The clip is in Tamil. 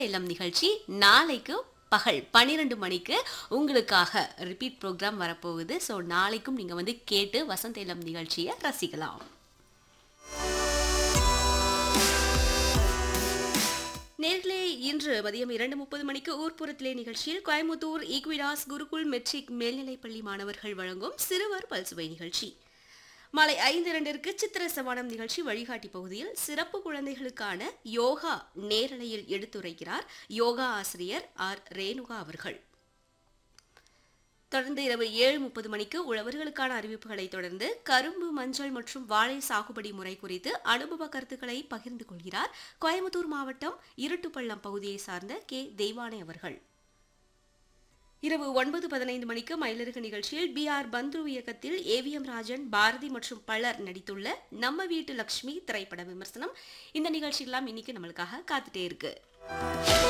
இளம் நிகழ்ச்சி நாளைக்கு பகல் பன்னிரெண்டு மணிக்கு உங்களுக்காக ரிப்பீட் ப்ரோக்ராம் வரப்போகுது ஸோ நாளைக்கும் நீங்கள் வந்து கேட்டு வசந்த இளம் நிகழ்ச்சியை ரசிக்கலாம் நேர்களே இன்று மதியம் இரண்டு முப்பது மணிக்கு ஊர்ப்புறத்திலே நிகழ்ச்சியில் கோயம்புத்தூர் ஈக்விடாஸ் குருகுல் மெட்ரிக் மேல்நிலைப்பள்ளி மாணவர்கள் வழங்கும் சிறுவர் பல்சுவை நிகழ்ச்சி மாலை ஐந்து இரண்டிற்கு சித்திர சவானம் நிகழ்ச்சி வழிகாட்டி பகுதியில் சிறப்பு குழந்தைகளுக்கான யோகா நேரலையில் எடுத்துரைக்கிறார் யோகா ஆசிரியர் ஆர் ரேணுகா அவர்கள் தொடர்ந்து இரவு ஏழு முப்பது மணிக்கு உழவர்களுக்கான அறிவிப்புகளை தொடர்ந்து கரும்பு மஞ்சள் மற்றும் வாழை சாகுபடி முறை குறித்து அனுபவ கருத்துக்களை பகிர்ந்து கொள்கிறார் கோயம்புத்தூர் மாவட்டம் இருட்டுப்பள்ளம் பகுதியை சார்ந்த கே தெய்வானை அவர்கள் இரவு ஒன்பது பதினைந்து மணிக்கு மயிலருகு நிகழ்ச்சியில் பி ஆர் பந்த்ரு இயக்கத்தில் ஏவிஎம் ராஜன் பாரதி மற்றும் பலர் நடித்துள்ள நம்ம வீட்டு லக்ஷ்மி திரைப்பட விமர்சனம் இந்த நிகழ்ச்சிகள்லாம் இன்னைக்கு நம்மளுக்காக காத்துட்டே இருக்கு